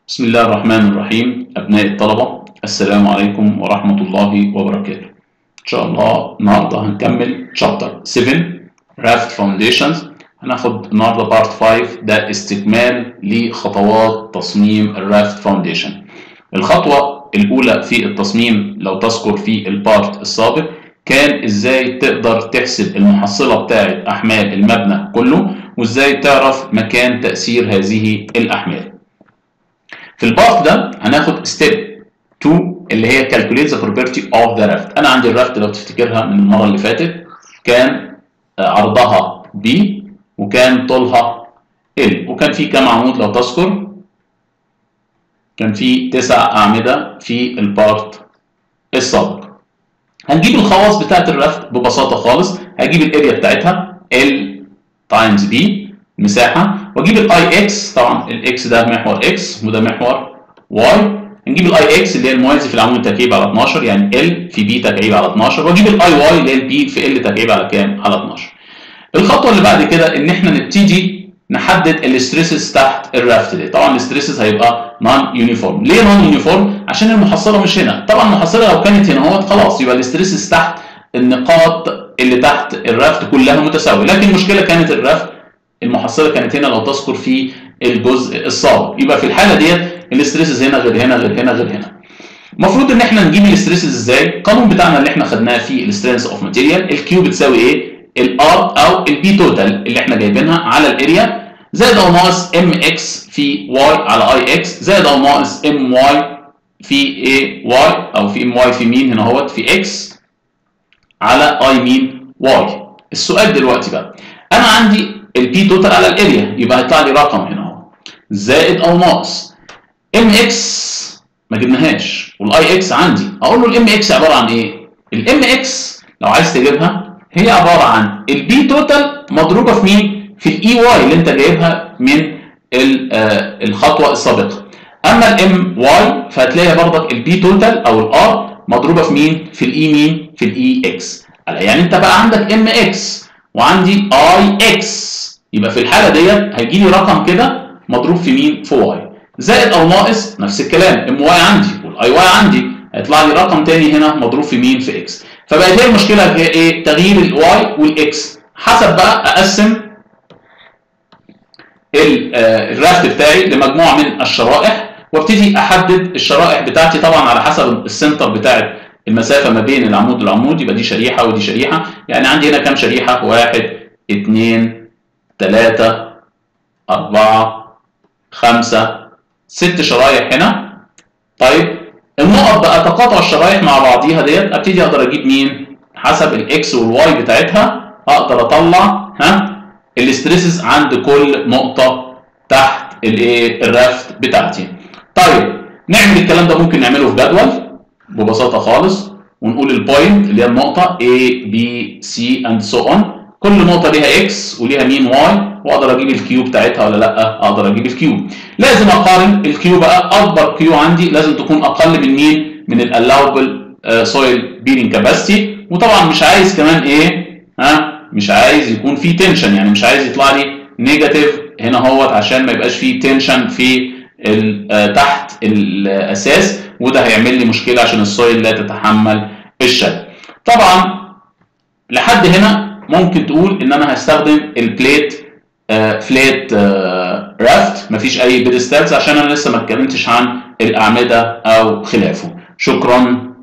بسم الله الرحمن الرحيم أبناء الطلبة السلام عليكم ورحمة الله وبركاته إن شاء الله النهاردة هنكمل شابتر 7 Raft Foundations هناخد النهاردة بارت 5 ده استكمال لخطوات تصميم الرافت فاونديشن الخطوة الأولى في التصميم لو تذكر في البارت السابق كان ازاي تقدر تحسب المحصلة بتاعة أحمال المبنى كله وازاي تعرف مكان تأثير هذه الأحمال في البارت ده هناخد ستيب 2 اللي هي calculate the property of the raft انا عندي الرافت لو تفتكرها من المره اللي فاتت كان عرضها B وكان طولها L وكان في كام عمود لو تذكر كان في تسع اعمده في البارت السابق هنجيب الخواص بتاعت الرافت ببساطه خالص هجيب الاريا بتاعتها L تايمز B مساحه واجيب الاي اكس طبعا الاكس ده محور اكس وده محور واي نجيب الاي اكس اللي هي الموازي في العمود تكعيب على 12 يعني ال في بي تكعيب على 12 واجيب الاي واي اللي هي البي في ال تكعيب على كام؟ على 12. الخطوه اللي بعد كده ان احنا نبتدي نحدد الاستريسز تحت الرافت دي طبعا الاستريسز هيبقى نون يونيفورم ليه نون يونيفورم عشان المحصله مش هنا طبعا المحصله لو كانت هنا اهوت خلاص يبقى الاستريسز تحت النقاط اللي تحت الرافت كلها متساويه لكن المشكله كانت الرافت المحصله كانت هنا لو تذكر في الجزء السابق يبقى في الحاله ديت الاستريسز هنا غير هنا غير هنا غير هنا المفروض ان احنا نجيب الاستريسز ازاي القانون بتاعنا اللي احنا خدناه في السترينث اوف ماتيريال الكيو بتساوي ايه الار او البي توتال اللي احنا جايبينها على الاريا زائد او ناقص ام اكس في واي على اي اكس زائد او ناقص ام واي في اي واي او في ام واي في مين هنا اهوت في اكس على اي مين واي السؤال دلوقتي بقى انا عندي البي توتال على الاريا يبقى هيطلع لي رقم هنا اهو زائد او ناقص ام اكس ما جبناهاش والاي اكس عندي اقول له الام اكس عباره عن ايه الام اكس لو عايز تجيبها هي عباره عن البي توتال مضروبه في مين في الاي واي اللي انت جايبها من الخطوه السابقه اما الام واي فهتلاقيها برضك البي توتال او الار مضروبه في مين في الاي مين في الاي اكس يعني انت بقى عندك ام اكس وعندي اي اكس يبقى في الحاله ديت هيجي لي رقم كده مضروب في مين في واي زائد او ناقص نفس الكلام ام واي عندي والاي واي عندي هيطلع لي رقم تاني هنا مضروب في مين في اكس فبقت هي المشكله هي ايه تغيير الواي والاكس حسب بقى اقسم الرافت بتاعي لمجموعه من الشرائح وابتدي احدد الشرائح بتاعتي طبعا على حسب السنتر بتاعت المسافه ما بين العمود والعمود يبقى دي شريحه ودي شريحه يعني عندي هنا كام شريحه واحد اثنين ثلاثة أربعة خمسة ست شرايح هنا طيب النقط بقى تقاطع الشرايح مع بعضيها ديت ابتدي اقدر اجيب مين حسب الاكس والواي بتاعتها اقدر اطلع ها الاستريسز عند كل نقطه تحت الايه الرافت بتاعتي طيب نعمل الكلام ده ممكن نعمله في جدول ببساطه خالص ونقول البوينت اللي هي النقطه A B C and so on كل نقطة ليها اكس وليها مين واي واقدر اجيب الكيو بتاعتها ولا لا اقدر اجيب الكيو لازم اقارن الكيو بقى اكبر كيو عندي لازم تكون اقل من مين من الالاوبل سويل بيرنج كاباسيتي وطبعا مش عايز كمان ايه ها مش عايز يكون في تنشن يعني مش عايز يطلع لي نيجاتيف هنا اهوت عشان ما يبقاش في تنشن في تحت الاساس وده هيعمل لي مشكله عشان السويل لا تتحمل الشد طبعا لحد هنا ممكن تقول ان انا هستخدم البليت آه فلات آه رافت مفيش اي بيدستالز عشان انا لسه ما اتكلمتش عن الاعمده او خلافه شكرا